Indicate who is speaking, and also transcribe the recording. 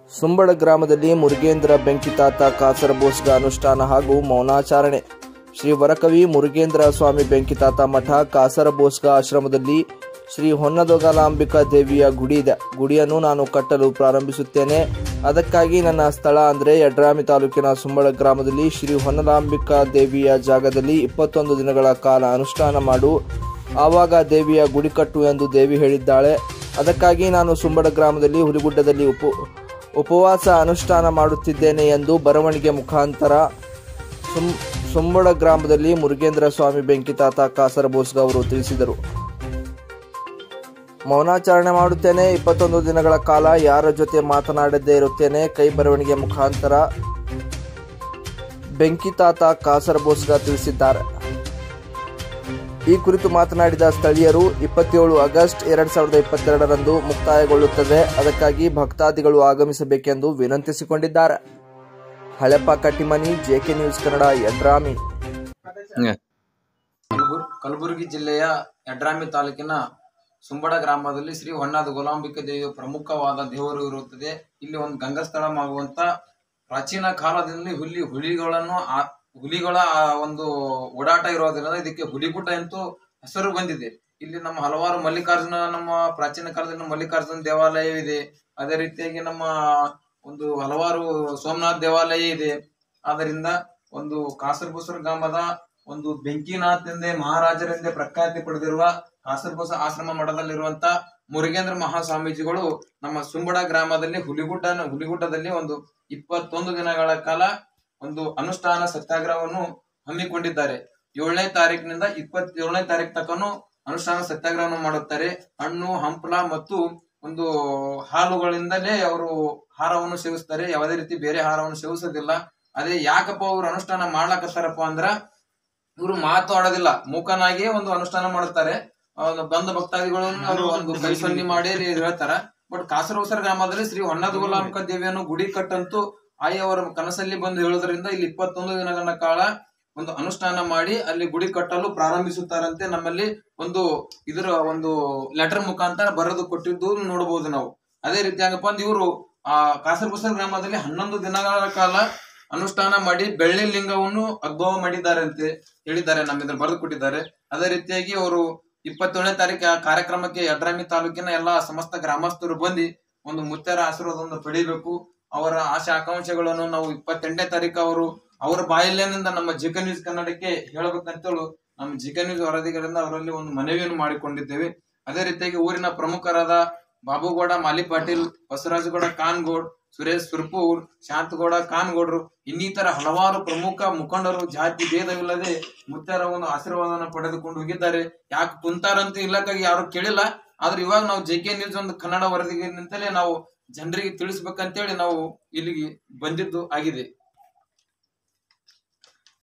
Speaker 1: ಸುಂಬಳ ಗ್ರಾಮದಲ್ಲಿ ಮುರುಗೇಂದ್ರ ಬೆಂಕಿತಾತ ಕಾಸರಬೋಸ್ಗ ಅನುಷ್ಠಾನ ಹಾಗೂ ಮೌನಾಚರಣೆ ಶ್ರೀ ವರಕವಿ ಮುರುಗೇಂದ್ರ ಸ್ವಾಮಿ ಬೆಂಕಿತಾತ ಮಠ ಕಾಸರಬೋಸ್ಗ ಆಶ್ರಮದಲ್ಲಿ ಶ್ರೀ ಹೊನ್ನದೊಗಲಾಂಬಿಕಾ ದೇವಿಯ ಗುಡಿ ಇದೆ ಗುಡಿಯನ್ನು ನಾನು ಕಟ್ಟಲು ಪ್ರಾರಂಭಿಸುತ್ತೇನೆ ಅದಕ್ಕಾಗಿ ನನ್ನ ಸ್ಥಳ ಅಂದರೆ ಯಡ್ರಾಮಿ ತಾಲೂಕಿನ ಸುಂಬಳ ಗ್ರಾಮದಲ್ಲಿ ಶ್ರೀ ಹೊನ್ನಲಾಂಬಿಕಾ ದೇವಿಯ ಜಾಗದಲ್ಲಿ ಇಪ್ಪತ್ತೊಂದು ದಿನಗಳ ಕಾಲ ಅನುಷ್ಠಾನ ಮಾಡು ಆವಾಗ ದೇವಿಯ ಗುಡಿ ಕಟ್ಟು ಎಂದು ದೇವಿ ಹೇಳಿದ್ದಾಳೆ ಅದಕ್ಕಾಗಿ ನಾನು ಸುಂಬಡ ಗ್ರಾಮದಲ್ಲಿ ಹುಲಿಗುಡ್ಡದಲ್ಲಿ ಉಪ ಉಪವಾಸ ಅನುಷ್ಠಾನ ಮಾಡುತ್ತಿದ್ದೇನೆ ಎಂದು ಬರವಣಿಗೆ ಮುಖಾಂತರ ಸುಂ ಸುಂಬಡ ಗ್ರಾಮದಲ್ಲಿ ಮುರುಗೇಂದ್ರ ಸ್ವಾಮಿ ಬೆಂಕಿತಾತ ಕಾಸರಬೋಸ್ಗ ಅವರು ತಿಳಿಸಿದರು ಮೌನಾಚರಣೆ ಮಾಡುತ್ತೇನೆ ಇಪ್ಪತ್ತೊಂದು ದಿನಗಳ ಕಾಲ ಯಾರ ಜೊತೆ ಮಾತನಾಡದೇ ಇರುತ್ತೇನೆ ಕೈ ಬರವಣಿಗೆ ಮುಖಾಂತರ ಬೆಂಕಿತಾತ ಕಾಸರಬೋಸ್ಗ ತಿಳಿಸಿದ್ದಾರೆ ಈ ಕುರಿತು ಮಾತನಾಡಿದ ಸ್ಥಳೀಯರು ಇಪ್ಪತ್ತೇಳು ಆಗಸ್ಟ್ ಎರಡ್ ಸಾವಿರದ ಇಪ್ಪತ್ತೆರಡರಂದು ಮುಕ್ತಾಯಗೊಳ್ಳುತ್ತದೆ ಅದಕ್ಕಾಗಿ ಭಕ್ತಾದಿಗಳು ಆಗಮಿಸಬೇಕೆಂದು ವಿನಂತಿಸಿಕೊಂಡಿದ್ದಾರೆ ಹಳೆಪ್ಪ ಕಟ್ಟಿಮನಿ ಜೆಕೆ ನ್ಯೂಸ್ ಕನ್ನಡ ಯಡ್ರಾಮಿ
Speaker 2: ಕಲಬುರ್ ಕಲಬುರಗಿ ಜಿಲ್ಲೆಯ ಯಡ್ರಾಮಿ ತಾಲೂಕಿನ ಸುಂಬಡ ಗ್ರಾಮದಲ್ಲಿ ಶ್ರೀ ಹೊನ್ನಾದ ಗೋಲಾಂಬಿಕೆ ದೇವಿಯ ಪ್ರಮುಖವಾದ ದೇವರು ಇರುತ್ತದೆ ಇಲ್ಲಿ ಒಂದು ಗಂಗಸ್ಥಳವಾಗುವಂತ ಪ್ರಾಚೀನ ಕಾಲದಲ್ಲಿ ಹುಲಿ ಹುಲಿಗಳನ್ನು ಆ- ಹುಲಿಗಳ ಆ ಒಂದು ಓಡಾಟ ಇರೋದ್ರಿಂದ ಇದಕ್ಕೆ ಹುಲಿಗುಡ್ಡ ಅಂತೂ ಹೆಸರು ಬಂದಿದೆ ಇಲ್ಲಿ ನಮ್ಮ ಹಲವಾರು ಮಲ್ಲಿಕಾರ್ಜುನ ನಮ್ಮ ಪ್ರಾಚೀನ ಕಾಲದಲ್ಲಿ ಮಲ್ಲಿಕಾರ್ಜುನ ದೇವಾಲಯವಿದೆ ಅದೇ ರೀತಿಯಾಗಿ ನಮ್ಮ ಒಂದು ಹಲವಾರು ಸೋಮನಾಥ್ ದೇವಾಲಯ ಇದೆ ಆದ್ದರಿಂದ ಒಂದು ಕಾಸರಬಸರ ಗ್ರಾಮದ ಒಂದು ಬೆಂಕಿನಾಥ್ ಎಂದೇ ಮಹಾರಾಜರೆಂದೇ ಪ್ರಖ್ಯಾತಿ ಪಡೆದಿರುವ ಕಾಸರಬಸ ಆಶ್ರಮ ಮಠದಲ್ಲಿರುವಂತ ಮುರುಗೇಂದ್ರ ಮಹಾಸ್ವಾಮೀಜಿಗಳು ನಮ್ಮ ಸುಂಬಡ ಗ್ರಾಮದಲ್ಲಿ ಹುಲಿಗುಡ್ಡ ಹುಲಿಗುಡ್ಡದಲ್ಲಿ ಒಂದು ಇಪ್ಪತ್ತೊಂದು ದಿನಗಳ ಕಾಲ ಒಂದು ಅನುಷ್ಠಾನ ಸತ್ಯಾಗ್ರಹವನ್ನು ಹಮ್ಮಿಕೊಂಡಿದ್ದಾರೆ ಏಳನೇ ತಾರೀಕಿನಿಂದ ಇಪ್ಪತ್ತೇಳನೇ ತಾರೀಕು ತಕನು ಅನುಷ್ಠಾನ ಸತ್ಯಾಗ್ರಹವನ್ನು ಮಾಡುತ್ತಾರೆ ಹಣ್ಣು ಹಂಪಲ ಮತ್ತು ಒಂದು ಹಾಲುಗಳಿಂದಲೇ ಅವರು ಆಹಾರವನ್ನು ಸೇವಿಸ್ತಾರೆ ಯಾವುದೇ ರೀತಿ ಬೇರೆ ಆಹಾರವನ್ನು ಸೇವಿಸೋದಿಲ್ಲ ಅದೇ ಯಾಕಪ್ಪ ಅವ್ರು ಅನುಷ್ಠಾನ ಮಾಡ್ಲಾಕತ್ತಾರಪ್ಪ ಅಂದ್ರ ಇವರು ಮಾತಾಡೋದಿಲ್ಲ ಮೂಕನಾಗಿಯೇ ಒಂದು ಅನುಷ್ಠಾನ ಮಾಡುತ್ತಾರೆ ಆ ಒಂದು ಬಂದ ಭಕ್ತಾದಿಗಳನ್ನು ಅವರು ಒಂದು ಕೈ ಸನ್ನಿ ಮಾಡಿ ಹೇಳ್ತಾರ ಬಟ್ ಕಾಸರವಸರ ಗ್ರಾಮದಲ್ಲಿ ಶ್ರೀ ಹೊನ್ನದ ಗುಲಾಂಕ ದೇವಿಯನ್ನು ಗುಡಿ ಕಟ್ಟಂತೂ ಆಯಿ ಅವರ ಕನಸಲ್ಲಿ ಬಂದು ಹೇಳೋದ್ರಿಂದ ಇಲ್ಲಿ ಇಪ್ಪತ್ತೊಂದು ದಿನಗಳ ಕಾಲ ಒಂದು ಅನುಷ್ಠಾನ ಮಾಡಿ ಅಲ್ಲಿ ಗುಡಿ ಕಟ್ಟಲು ಪ್ರಾರಂಭಿಸುತ್ತಾರಂತೆ ನಮ್ಮಲ್ಲಿ ಒಂದು ಇದರ ಒಂದು ಲೆಟರ್ ಮುಖಾಂತರ ಬರೆದು ಕೊಟ್ಟಿದ್ದು ನೋಡಬಹುದು ನಾವು ಅದೇ ರೀತಿ ಹಂಗಪ್ಪ ಅಂದ್ರೆ ಇವರು ಆ ಕಾಸರಬಸರ ಗ್ರಾಮದಲ್ಲಿ ಹನ್ನೊಂದು ದಿನಗಳ ಕಾಲ ಅನುಷ್ಠಾನ ಮಾಡಿ ಬೆಳ್ಳಿ ಲಿಂಗವನ್ನು ಅದ್ಭವ ಮಾಡಿದ್ದಾರೆ ಅಂತ ಹೇಳಿದ್ದಾರೆ ನಮ್ಮ ಇದ್ರ ಬರೆದು ಕೊಟ್ಟಿದ್ದಾರೆ ಅದೇ ರೀತಿಯಾಗಿ ಅವರು ಇಪ್ಪತ್ತೇಳನೇ ತಾರೀಕು ಆ ಕಾರ್ಯಕ್ರಮಕ್ಕೆ ಯಡ್ರಾಮಿ ತಾಲೂಕಿನ ಎಲ್ಲಾ ಸಮಸ್ತ ಗ್ರಾಮಸ್ಥರು ಬಂದು ಒಂದು ಮುತ್ತರ ಆಶೀರ್ವಾದವನ್ನು ಪಡಿಬೇಕು ಅವರ ಆಶೆ ಆಕಾಂಕ್ಷೆಗಳನ್ನು ನಾವು ಇಪ್ಪತ್ತೆಂಟನೇ ತಾರೀಕು ಅವರು ಅವರ ಬಾಯಲ್ಲೇನಿಂದ ನಮ್ಮ ಜಿಕ ನ್ಯೂಸ್ ಕನ್ನಡಕ್ಕೆ ಹೇಳಬೇಕಂತೇಳು ನಮ್ಮ ಜಿಕ ನ್ಯೂಸ್ ವರದಿಗಳಿಂದ ಅವರಲ್ಲಿ ಒಂದು ಮನವಿಯನ್ನು ಮಾಡಿಕೊಂಡಿದ್ದೇವೆ ಅದೇ ರೀತಿಯಾಗಿ ಊರಿನ ಪ್ರಮುಖರಾದ ಬಾಬುಗೌಡ ಮಾಲಿ ಪಾಟೀಲ್ ಬಸವರಾಜಗೌಡ ಕಾನ್ಗೌಡ್ ಸುರೇಶ್ ಸುರ್ಪೂರ್ ಶಾಂತಗೌಡ ಕಾನ್ಗೌಡ್ರು ಇನ್ನಿತರ ಹಲವಾರು ಪ್ರಮುಖ ಮುಖಂಡರು ಜಾತಿ ಭೇದವಿಲ್ಲದೆ ಮುತ್ತರ ಒಂದು ಆಶೀರ್ವಾದವನ್ನು ಪಡೆದುಕೊಂಡು ಹೋಗಿದ್ದಾರೆ ಯಾಕೆ ಕುಂತಾರಂತ ಇಲ್ಲಕ್ಕಾಗಿ ಯಾರು ಕೇಳಿಲ್ಲ ಆದ್ರೆ ಇವಾಗ ನಾವು ಜೆ ಕೆ ನ್ಯೂಸ್ ಒಂದು ಕನ್ನಡ ವರದಿಗಿಂತಲೇ ನಾವು ಜನರಿಗೆ ತಿಳಿಸ್ಬೇಕಂತೇಳಿ ನಾವು ಇಲ್ಲಿಗೆ ಬಂದಿದ್ದು ಆಗಿದೆ